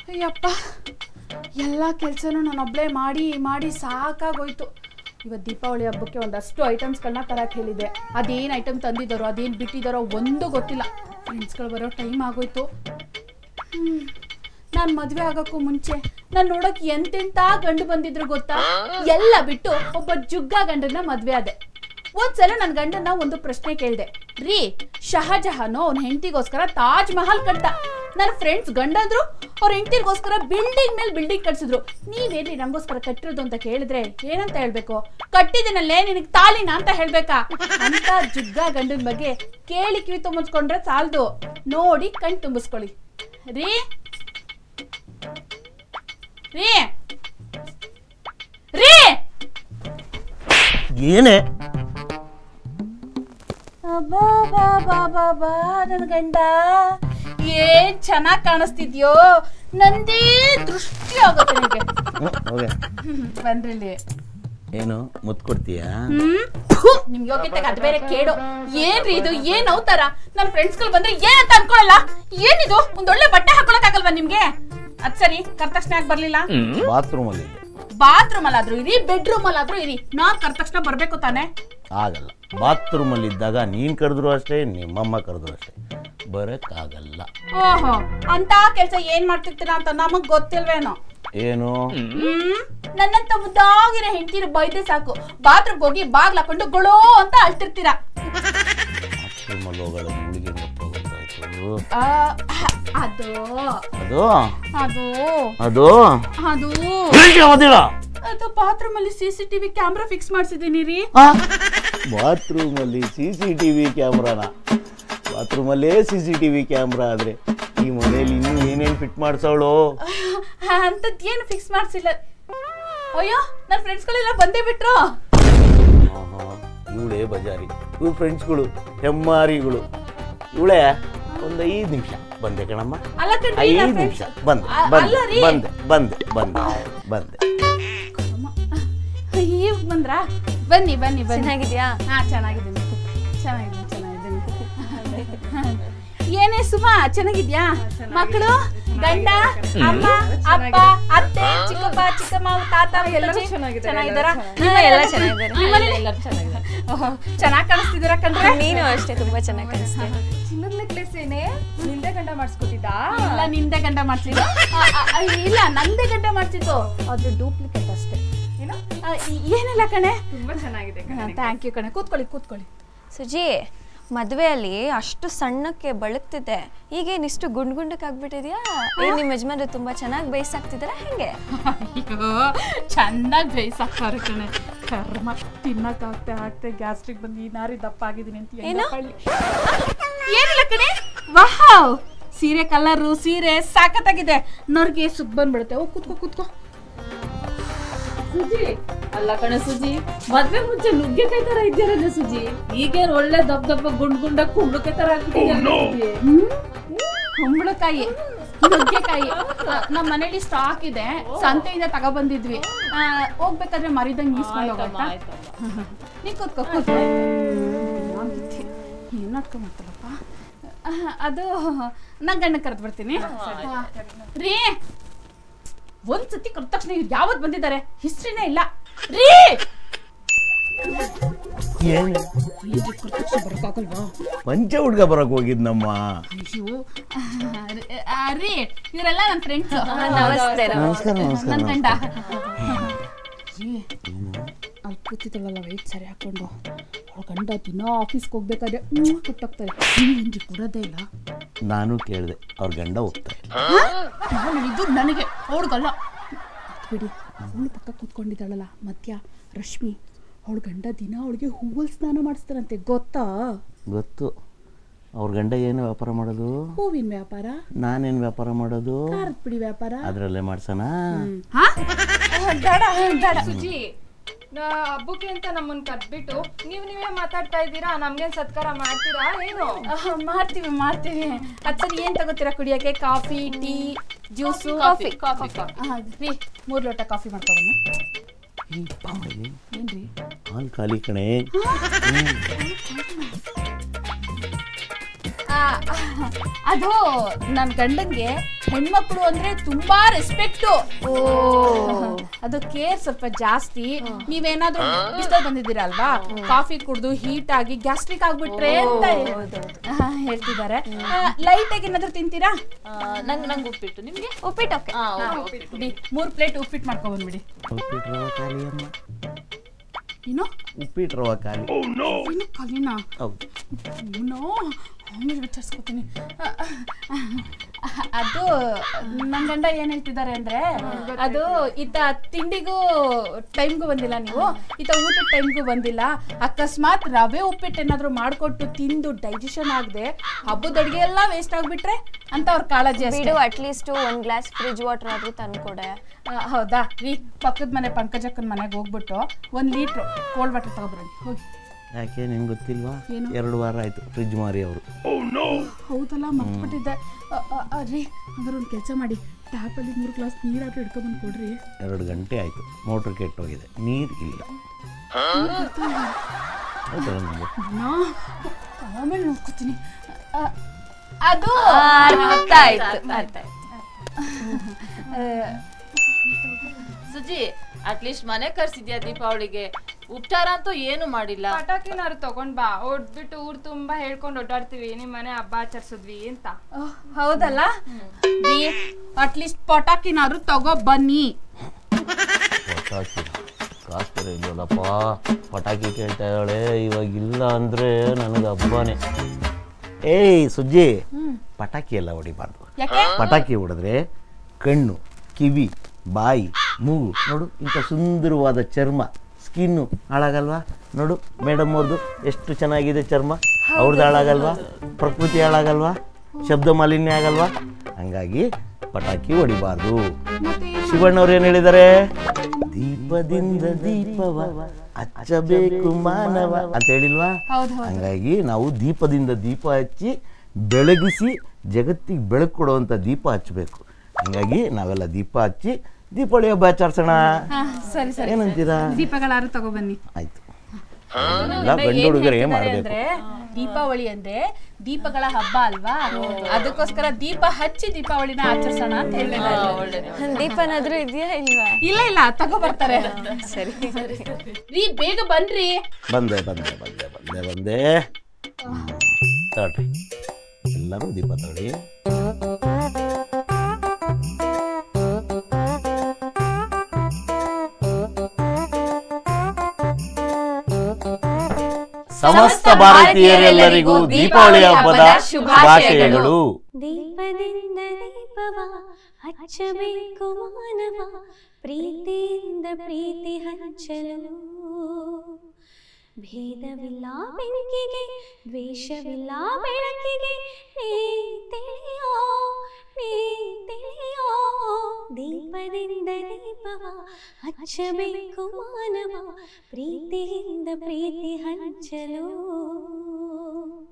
ಅಯ್ಯಪ್ಪ ಎಲ್ಲ ಕೆಲಸನೂ ನಾನೊಬ್ಬಳೇ ಮಾಡಿ ಮಾಡಿ ಸಾಕಾಗೋಯ್ತು ಇವತ್ತು ದೀಪಾವಳಿ ಹಬ್ಬಕ್ಕೆ ಒಂದಷ್ಟು ಐಟಮ್ಸ್ಗಳನ್ನ ತರಕ್ಕೆ ಹೇಳಿದೆ ಅದೇನು ಐಟಮ್ ತಂದಿದ್ದಾರೋ ಅದೇನು ಬಿಟ್ಟಿದ್ದಾರೋ ಒಂದು ಗೊತ್ತಿಲ್ಲ ಫ್ರೆಂಡ್ಸ್ಗಳು ಬರೋ ಟೈಮ್ ಆಗೋಯ್ತು ನಾನು ಮದುವೆ ಆಗೋಕ್ಕೂ ಮುಂಚೆ ನಾನು ನೋಡೋಕೆ ಎಂತೆಂಥ ಗಂಡು ಬಂದಿದ್ರು ಗೊತ್ತಾ ಎಲ್ಲ ಬಿಟ್ಟು ಒಬ್ಬ ಜುಗ್ಗ ಗಂಡನ ಮದುವೆ ಆದೆ ಒಂದ್ಸಲ ನನ್ನ ಗಂಡನ ಒಂದು ಪ್ರಶ್ನೆ ಕೇಳಿದೆ ರೀ ಶಹಜಹಾನು ಅವ್ನ ಹೆಂಡತಿಗೋಸ್ಕರ ತಾಜ್ ಮಹಲ್ ಕಟ್ಟ ನನ್ನ ಫ್ರೆಂಡ್ಸ್ ಗಂಡಂದ್ರು ಅವ್ರ ಹೆಂಡತಿಗೋಸ್ಕರ ಬಿಲ್ಡಿಂಗ್ ಮೇಲೆ ಬಿಲ್ಡಿಂಗ್ ಕಟ್ಸಿದ್ರು ನೀವೇನ್ರಿ ನಂಗೋಸ್ಕರ ಕಟ್ಟಿರೋದು ಅಂತ ಕೇಳಿದ್ರೆ ಏನಂತ ಹೇಳ್ಬೇಕು ಕಟ್ಟಿದಿನಲ್ಲೇ ನಿನಗೆ ತಾಳಿನ ಅಂತ ಹೇಳ್ಬೇಕಾ ಅಂತ ಜುಗ್ಗ ಗಂಡನ ಬಗ್ಗೆ ಕೇಳಿ ಕಿವಿ ತುಂಬಿಸ್ಕೊಂಡ್ರೆ ಸಾಲದು ನೋಡಿ ಕಣ್ ತುಂಬಿಸ್ಕೊಳ್ಳಿ ರೀ ರೀ ರೀ ಏನೇ ಅಬ್ಬಾ ಬಾ ಬಾ ಬಾ ಬಾ ನನ್ನ ಗಂಡ ಏನ್ ಚೆನ್ನಾಗ್ ಕಾಣಿಸ್ತಿದ್ಯೋ ನಂದೇ ದೃಷ್ಟಿ ಆಗುತ್ತೆ ನಿನಗೆ ಹೋಗೆ ಬನ್ರಿ ಇಲ್ಲಿ ಏನು ಮುತ್ತು ಕೊಡ್ತೀಯಾ ಹ್ಮ್ ಥು, ನಿಮ್ ಯೋಗ್ಯತೆಗೆ ಅದು ಬೇರೆ ಕೇಡು ಏನ್ರಿ ಇದು ಏನ್ ಅವತಾರ ನನ್ನ ಫ್ರೆಂಡ್ಸ್ಗಳು ಬಂದ್ರೆ ಏನ್ ಅಂತ ಅನ್ಕೊಳಲ್ಲ ಏನಿದು ಒಂದೊಳ್ಳೆ ಬಟ್ಟೆ ಹಾಕೊಳಕ್ ಆಗಲ್ವಾ ನಿಮ್ಗೆ ಅದ್ ಸರಿ ಕರ್ದ ತಕ್ಷಣ ಯಾಕೆ ಬರ್ಲಿಲ್ಲ ಬಾತ್ರೂಮಲ್ಲಿ ಬಾತ್ರೂಮ್ ಅಲ್ಲಾದ್ರೂ ಇರಿ ಬೆಡ್ರೂಮ್ ಅಲ್ಲಾದ್ರೂ ಇರಿ ನಾನ್ ಕರ್ದ ತಕ್ಷಣ ಬರ್ಬೇಕು ತಾನೆ ಆಗಲ್ಲ ಬಾತ್ರೂಮಲ್ಲಿ ಇದ್ದಾಗ ನೀನು ಕರೆದ್ರು ಅಷ್ಟೇ ನಿಮ್ಮಮ್ಮ ಕರೆದ್ರು ಅಷ್ಟೇ ಬರೋಕ್ಕಾಗಲ್ಲ ಓಹೋ ಅಂತ ಕೆಲ್ಸ ಏನ್ ಮಾಡ್ತಿರ್ತೀರಾ ಅಂತ ನಮಗ್ ಗೊತ್ತಿಲ್ವೇನೋ ಏನು ಹ್ಮ್ ನನ್ನಂತ ಮುದ್ದಾಗಿರೋ ಹೆಂಡತಿರು ಬೈದ್ರೆ ಸಾಕು ಬಾತ್ರೂಮ್ ಹೋಗಿ ಬಾಗ್ಲ ಹಾಕೊಂಡು ಗೊಳೋ ಅಂತ ಅಳ್ತಿರ್ತೀರಾ ಬಾತ್ರೂಮಲ್ಲಿ ಹೋಗೋದು ಹುಡುಗಿ ಗೊತ್ತಾಯ್ತು ಆ, ಅದು ಅದು ಅದು ಅದು ಅದು ಹೇಳ್ತೀಯ ಮಾತಿಲ್ಲ? ಅದು ಬಾತ್ರೂಮ್ ಅಲ್ಲಿ C C TV camera fix ಮಾಡ್ಸಿದೀನಿ ರೀ ಆ? ಬಾತ್ರೂಮಲ್ಲಿ ಸಿ ಸಿ ಟಿ ವಿ ಕ್ಯಾಮ್ರಾನ ಬಾತ್ರೂಮಲ್ಲೇ C C T V camera ಆದರೆ ಈ ಮನೇಲಿ ಇನ್ನೂ ಏನೇನು ಫಿಟ್ ಮಾಡಿಸೋಳು ಅಂತದ್ ಏನು ಫಿಕ್ಸ್ ಮಾಡ್ಸಿಲ್ಲ ಅಯ್ಯೋ ನನ್ನ ಫ್ರೆಂಡ್ಸ್ಗಳೆಲ್ಲ ಬಂದೇ ಬಿಟ್ರು ಇವಳೇ ಬಜಾರಿ ಇವ್ರ ಫ್ರೆಂಡ್ಸ್ಗಳು ಹೆಮ್ಮಾರಿಗಳು ಇವಳೇ ಒಂದು ಐದು ನಿಮಿಷ ಬಂದೆ ಕಣಮ್ಮ ಅಲ್ಲ ಕಣ್ರಿ ಐದು ನನ್ ನಿಮಿಷ friends- ಬಂದೆ ಅ- ಬಂದೆ ಅಲ್ಲ ರೀ. ಬಂದೆ ಬಂದೆ ಬಂದೆ ಬಂದೆ ಈಗ ಬಂದ್ರಾ ಬನ್ನಿ ಬನ್ನಿ ಬನ್ನಿ ಚೆನ್ನಾಗಿದ್ಯಾ ಹಾ ಚೆನ್ನಾಗಿದ್ದೀನಿ ಚೆನ್ನಾಗಿದ್ದೀನಿ ಚೆನ್ನಾಗಿದ್ದೀನಿ ಏನೇ ಸುಮಾ ಚೆನ್ನಾಗಿದ್ಯಾ ಮಕ್ಕಳು ಗಂಡ ಅಮ್ಮ ಅಪ್ಪ ಅತ್ತೆ ಚಿಕ್ಕಪ್ಪ ಚಿಕ್ಕಮ್ಮ ತಾತ ಎಲ್ಲರೂ ಮುತ್ತಜ್ಜಿ ಚೆನ್ನಾಗಿದ್ದಾರೆ, ಚೆನ್ನಾಗಿದ್ದಾರಾ ಹಾ, ಎಲ್ಲ ಚೆನ್ನಾಗಿದ್ದಾರೆ. ಚೆನ್ನಾಗಿ ಕಾಣಿಸ್ತಿದ್ದೀರಾ ಕಂಡ್ರೆ ನೀನು ಅಷ್ಟೇ ತುಂಬಾ ಚೆನ್ನಾಗಿ ಕಾಣಿಸ್ತೀಯ ಚಿನ್ನದ ನೆಕ್ಲೆಸ್ ಏನೇ ನಿಂದೆ ಗಂಡ ಮಾಡಿಸ್ಕೊಟ್ಟಿದ್ದ ಇಲ್ಲ ನಿಂದೆ ಗಂಡ ಮಾಡ್ಸಿದ್ದು ಆ, ಆ, ಆ, ಇಲ್ಲ ನಂದೇ ಗಂಡ ಮಾಡ್ಸಿದ್ದು ಅದು ಡೂಪ್ಲಿಕೇಟ್ ಅಷ್ಟೇ ಏನೋ ಆ, ಈ- ಏನಿಲ್ಲ ಕಣೆ ತುಂಬಾ ಚೆನ್ನಾಗಿದೆ ಥ್ಯಾಂಕ್ ಯು ಕಣೆ ಕೂತ್ಕೊಳ್ಳಿ ಕೂತ್ಕೊಳ್ಳಿ ಸುಜಿ ಮದುವೆಯಲ್ಲಿ ಅಷ್ಟು ಸಣ್ಣಕ್ಕೆ ಬಳಕ್ತಿದ್ದೆ ಈಗೇನು ಇಷ್ಟು ಗುಂಡ್ ಗುಂಡಕ್ಕೆ ಆಗ್ಬಿಟ್ಟಿದ್ಯಾ ಏನ್ ನಿಮ್ಮ ಯಜಮಾನ್ರು ತುಂಬಾ ಚೆನ್ನಾಗಿ ಬೇಯಿಸಾಕ್ತಿದಾರ ಹೆಂಗೆ ಅಯ್ಯೋ ಚೆನ್ನಾಗಿ ಬೇಯಿಸಾಕ್ತಾರೆ ಕಣೆ ಕರ್ಮ ತಿನ್ನಕ್ಕಾಗ್ತೆ ಆಗ್ತೆ ಗ್ಯಾಸ್ಟ್ರಿಕ್ ಬಂದು ಈ ನಾರಿ ದಪ್ಪ ಆಗಿದ್ದೀನಿ ಅಂತ ಏನು? ಹೆಂಗಪ್ಪ ಹೇಳಿ? ಏನಿಲ್ಲ ಕಣೆ ವಾವ್ ಸೀರೆ ಕಲರು ಸೀರೆ ಸಾಕತ್ತಾಗಿದೆ ನೋರ್ಗೆ ಸುಗ್ ಬಂದ್ಬಿಡುತ್ತೆ ಓ ಕೂತ್ಕೋ ಕೂತ್ಕೋ ಸುಜಿ ಅಲ್ಲ ಕಣೆ ಸುಜಿ ಮದ್ವೆ ಮುಂಚೆ ನುಗ್ಗೆಕಾಯಿ ತರ ಇದ್ದೀರಲ್ಲ ಸುಜಿ ಈಗೇನ್ ಒಳ್ಳೆ ದಪ್ಪ ದಪ್ಪ ಗುಂಡ್ ಗುಂಡ ಕುಂಬಳಕಾಯಿ ತರ ಆಗ್ಬಿಟ್ಟಿದೆ ಕುಂಬಳಕಾಯಿ ನುಗ್ಗೆಕಾಯಿ ಆ, ನಮ್ಮ ಮನೇಲಿ ಸ್ಟಾಕ್ ಇದೆ ಸಂತೆಯಿಂದ ತಗೊಬಂದಿದ್ವಿ ಆ, ಹೋಗ್ಬೇಕಾದ್ರೆ ಮರಿದಂಗೆ ಈಸ್ಕೊಂಡು ಹೋಗತ್ತಾ ನೀ ಕೂತ್ಕೋ ಕೂತ್ಕೋ ಏನು ಮಾಡ್ತಾರಪ್ಪ ಅದು ನಾ ಗಂಡ ಕರೆದು ಬರ್ತೀನಿ ರೀ ಒಂದ್ಸತಿ ಕರೆದ ತಕ್ಷಣ ಇವ್ರು ಯಾವತ್ ಬಂದಿದ್ದಾರೆ ಹಿಸ್ಟ್ರಿನೇ ಇಲ್ಲ ರೀ ಏನು ಪಂಚ ಹುಡ್ಗ ಬರಕ್ ಹೋಗಿದ್ನಮ್ಮ ಅಯ್ಯೋ ಆ, ರೀ ಇವರೆಲ್ಲ ನನ್ನ ಫ್ರೆಂಡ್ಸ್ ನಮಸ್ತೆ ನಮಸ್ಕಾರ ನಮಸ್ಕಾರ ನನ್ನ ಗಂಡ ರೀ ಅಲ್ಲಿ ಕೂತಿದ್ದಳಲ್ಲ ವೈಟ್ ಸರಿ ಹಾಕೊಂಡು ಅವ್ಳ ಗಂಡ ದಿನ ಆಫೀಸ್ಗೆ ಹೋಗ್ಬೇಕಾದ್ರೆ ಕುಟ್ಟೋಗ್ತಾರೆ ನೀವೇನ್ರಿ ಕೊಡೋದೇ ಇಲ್ಲ ನಾನು ಕೇಳಿದೆ ಅವ್ರ ಗಂಡ ಹೋಗ್ತಾರೆ ನಾನು ಇದು ನನಗೆ ಅವಳಿಗಲ್ಲ ಬಿಡಿ ಅವಳು ಪಕ್ಕ ಕೂತ್ಕೊಂಡಿದ್ದಾಳಲ್ಲ ಮಧ್ಯ ರಶ್ಮಿ ಅವಳ ಗಂಡ ದಿನ ಅವಳಿಗೆ ಹೂವಲ್ ಸ್ನಾನ ಮಾಡಿಸ್ತಾರಂತೆ ಗೊತ್ತಾ ಗೊತ್ತು ಅವ್ರ ಗಂಡ ಏನು ವ್ಯಾಪಾರ ಮಾಡೋದು ಹೂವಿನ ವ್ಯಾಪಾರ ನಾನೇನು ವ್ಯಾಪಾರ ಮಾಡೋದು ಖಾರದ ಪುಡಿ ವ್ಯಾಪಾರ ಅದರಲ್ಲೇ ಮಾಡ್ಸೋಣ ಹಾ ಬೇಡ ಬೇಡ ಸುಜಿ ನಾ ಹಬ್ಬಕ್ಕೆ ಅಂತ ನಮ್ಮನ್ನ ಕರ್ದ್ಬಿಟ್ಟು ನೀವ್ ನೀವೇ ಮಾತಾಡ್ತಾ ಇದ್ದೀರಾ ನಮ್ಗೇನ್ ಸತ್ಕಾರ ಮಾಡ್ತೀರಾ ಏನು ಆಹ್, ಮಾಡ್ತೀವಿ ಮಾಡ್ತೀವಿ ಅದ್ ಸರಿ ಏನ್ ತಗೋತೀರಾ ಕುಡಿಯಕ್ಕೆ coffee tea juice coffee coffee ರೀ ಮೂರ್ ಲೋಟ ಕಾಫಿ ಮಾಡ್ಕೊಬನ್ನಿ ಈ ಪಾವಳಿ ಏನ್ರಿ ಹಾಲು ಖಾಲಿ ಕಣೆ ಆ, ಅದು ನನ್ನ ಗಂಡಂಗೆ ಹೆಣ್ಮಕ್ಳು ಅಂದ್ರೆ ತುಂಬಾ ರೆಸ್ಪೆಕ್ಟು ಅದಕ್ಕೆ ಸ್ವಲ್ಪ ಜಾಸ್ತಿ ನೀವೇನಾದ್ರೂ ಬಿಸಿಲಲ್ಲಿ ಬಂದಿದ್ದೀರಲ್ವಾ ಕಾಫಿ ಕುಡ್ದು ಹೀಟ್ ಆಗಿ ಗ್ಯಾಸ್ಟ್ರಿಕ್ ಆಗ್ಬಿಟ್ರೆ ಅಂತ ಹಾ, ಹೇಳ್ತಿದ್ದಾರೆ ಲೈಟ್ ಆಗಿ ಏನಾದ್ರೂ ತಿಂತೀರಾ ನಂಗೆ ನಂಗೆ ಉಪ್ಪಿಟ್ಟು ನಿಮ್ಗೆ ಉಪ್ಪಿಟ್ಟು ಓಕೆ ಹಾ ಓಕೆ ಬಿಡಿ ಮೂರ್ ಪ್ಲೇಟ್ ಉಪ್ಪಿಟ್ಟು ಮಾಡ್ಕೊಂಡ್ ಬಂದ್ಬಿಡಿ ಉಪ್ಪಿಟ್ಟು ರವ ಖಾಲಿ ಅಮ್ಮ ಏನು ಉಪ್ಪಿಟ್ಟು ರವ ಖಾಲಿ ಏನು ಖಾಲಿನಾ ಹೌದು ಇವನು ಆಮೇಲೆ ವಿಚಾರಿಸ್ಕೊತೀನಿ ಅದು ನನ್ನ ಗಂಡ ಏನ್ ಹೇಳ್ತಿದ್ದಾರೆ ಅಂದ್ರೆ ಅದು ಈತ ತಿಂಡಿಗೂ ಟೈಮ್ಗೂ ಬಂದಿಲ್ಲ ನೀವು ಈತ ಊಟದ ಟೈಮ್ಗೂ ಬಂದಿಲ್ಲ ಅಕಸ್ಮಾತ್ ರವೆ ಉಪ್ಪಿಟ್ಟು ಏನಾದ್ರು ಮಾಡ್ಕೊಟ್ಟು ತಿಂದು ಡೈಜೆಷನ್ ಆಗದೆ ಹಬ್ಬದ ಅಡುಗೆ ಎಲ್ಲ ವೇಸ್ಟ್ ಆಗ್ಬಿಟ್ರೆ ಅಂತ ಅವ್ರ ಕಾಳಜಿ ಅಷ್ಟೇ ಬಿಡು ಅಟ್ಲೀಸ್ಟ್ ಒಂದ್ ಗ್ಲಾಸ್ ಫ್ರಿಜ್ ವಾಟರ್ ಆದ್ರೂ ತಂದ್ಕೊಡೆ ಆ, ಹೌದಾ ರೀ ಪಕ್ಕದ ಮನೆ ಪಂಕಜಕ್ಕನ ಮನೆಗೆ ಹೋಗ್ಬಿಟ್ಟು ಒಂದ್ ಲೀಟ್ರು ಕೋಲ್ಡ್ ವಾಟರ್ ತಗೊಬರಂడి ಹೋಗಿ ಯಾಕೆ ನಿನ್ಗೆ ಗೊತ್ತಿಲ್ವಾ ಏನು? ಎರಡು ವಾರ ಆಯ್ತು ಫ್ರಿಜ್ ಮಾರಿ ಅವರು ಹೌದಲ್ಲ ಮರ್ತ್ಬಿಟ್ಟಿದ್ದೆ ಅ- ಅ- ಅ, ರೀ ಹಂಗಾರೆ ಒಂದು ಕೆಲಸ ಮಾಡಿ ಟ್ಯಾಪಲ್ಲಿ ಮೂರು ಗ್ಲಾಸ್ ನೀರಾದ್ರೂ ಹಿಡ್ಕೊಂಬಂದು ಕೊಡ್ರಿ ಎರಡು ಗಂಟೆ ಆಯಿತು ಮೋಟ್ರ್ ಕೆಟ್ಟೋಗಿದೆ ನೀರು ಇಲ್ಲ ಹೌದಾ ನಿಮ್ಗೆ? ನಾ ಆಮೇಲೆ ನೋಡ್ಕೊತೀನಿ ಅ, ಅದು ಅರ್ಥ ಆಯ್ತು ಅರ್ಥ ಆಯ್ತು ಆ, ಸುಜಿ ಅಟ್ಲೀಸ್ಟ್ ಮನೆ ಕರ್ಸಿದ್ಯಾ ದೀಪಾವಳಿಗೆ ಉಪಚಾರ ಅಂತೂ ಏನು ಮಾಡಿಲ್ಲ ಪಟಾಕಿನಾರು ತಗೊಂಡ್ ಬಾ ಹೊಡ್ಬಿಟ್ಟು ಊರ್ ತುಂಬಾ ಹೇಳ್ಕೊಂಡು ಓಡಾಡ್ತೀವಿ ನಿಮ್ ಮನೆ ಹಬ್ಬ ಆಚರಿಸಿದ್ವಿ ಅಂತ ಆ, ಹೌದಲ್ಲ ರೀ ಅಟ್ಲೀಸ್ಟ್ ಪಟಾಕಿನಾದ್ರೂ ತಗೋ ಬನ್ನಿ ಪಟಾಕಿ ಕಾಸು ಬೇರೆ ಇಲ್ವಲ್ಲಪ್ಪ ಪಟಾಕಿ ಕೇಳ್ತಾ ಇದ್ದಾಳೆ ಇವಾಗ ಇಲ್ಲ ಅಂದರೆ ನನಗೆ ಹಬ್ಬನೇ ಏಯ್ ಸುಜ್ಜಿ ಪಟಾಕಿ ಎಲ್ಲ ಹೊಡಿಬಾರ್ದು ಯಾಕೆ ಪಟಾಕಿ ಹೊಡೆದ್ರೆ ಕಣ್ಣು ಕಿವಿ ಬಾಯಿ ಮೂಗು ನೋಡು ಇಂಥ ಸುಂದರವಾದ ಚರ್ಮ ಸ್ಕಿನ್ನು ಹಾಳಾಗಲ್ವಾ ನೋಡು ಮೇಡಮ್ ಅವ್ರದ್ದು ಎಷ್ಟು ಚೆನ್ನಾಗಿದೆ ಚರ್ಮ ಅವ್ರದ್ದು ಹಾಳಾಗಲ್ವಾ ಪ್ರಕೃತಿ ಹಾಳಾಗಲ್ವಾ ಶಬ್ದ ಮಾಲಿನ್ಯ ಆಗಲ್ವಾ ಹಂಗಾಗಿ ಪಟಾಕಿ ಹೊಡಿಬಾರ್ದು ಶಿವಣ್ಣವ್ರು ಏನು ಹೇಳಿದ್ದಾರೆ ದೀಪದಿಂದ ದೀಪವ ಹಚ್ಚಬೇಕು ಮಾನವ ಅಂತ ಹೇಳಿಲ್ವಾ ಹೌದು ಹೌದು ಹಂಗಾಗಿ ನಾವು ದೀಪದಿಂದ ದೀಪ ಹಚ್ಚಿ ಬೆಳಗಿಸಿ ಜಗತ್ತಿಗೆ ಬೆಳಕು ಕೊಡುವಂಥ ದೀಪ ಹಚ್ಚಬೇಕು ಹಂಗಾಗಿ ನಾವೆಲ್ಲ ದೀಪ ಹಚ್ಚಿ ದೀಪಾವಳಿ ಹಬ್ಬ ಆಚರಿಸೋಣ ಹಾ, ಸರಿ ಸರಿ ಏನಂತೀರಾ ದೀಪಗಳಾರು ತಗೋ ಬನ್ನಿ ಆಯ್ತು ಎಲ್ಲ ಗಂಡು ಹುಡುಗರೇ ಮಾಡಬೇಕು ಅಂದ್ರೆ ದೀಪಾವಳಿ ಅಂದ್ರೆ ದೀಪಗಳ ಹಬ್ಬ ಅಲ್ವಾ ಅದಕ್ಕೋಸ್ಕರ ದೀಪ ಹಚ್ಚಿ ದೀಪಾವಳಿನ ಆಚರಿಸೋಣ ಅಂತ ಹೇಳಿದ್ದಾರೆ ದೀಪನಾದ್ರೂ ಇದೆಯಾ ಇಲ್ವಾ ಇಲ್ಲ ಇಲ್ಲ ತಗೋ ಬರ್ತಾರೆ ಸರಿ ರೀ ಬೇಗ ಬನ್ರಿ ಬಂದೆ ಬಂದೆ ಬಂದೆ ಬಂದೆ ಬಂದೆ ಹ್ಮ್. ತಗೊಳ್ರಿ ಎಲ್ಲರೂ ದೀಪ ತಗೊಳ್ಳಿ ಸಮಸ್ತ ಭಾರತೀಯರೆಲ್ಲರಿಗೂ ದೀಪಾವಳಿ ಹಬ್ಬದ ಶುಭಾಶಯಗಳು ದೀಪದಿಂದ ದೀಪವ ಹಚ್ಚಬೇಕು ಮಾನವ ಪ್ರೀತಿಯಿಂದ ಪ್ರೀತಿ ಹಂಚಲು ಭೇದವಿಲ್ಲ ಬೆಂಕಿಗೆ ದ್ವೇಷವಿಲ್ಲ ಬೆಳಕಿಗೆ ನೀ ತಿಳಿಯೋ ನೀ ತಿಳಿಯೋ ದೀಪದಿಂದ ದೀಪವ ಹಚ್ಚಬೇಕು ಮಾನವ ಪ್ರೀತಿಯಿಂದ ಪ್ರೀತಿ ಹಂಚಲು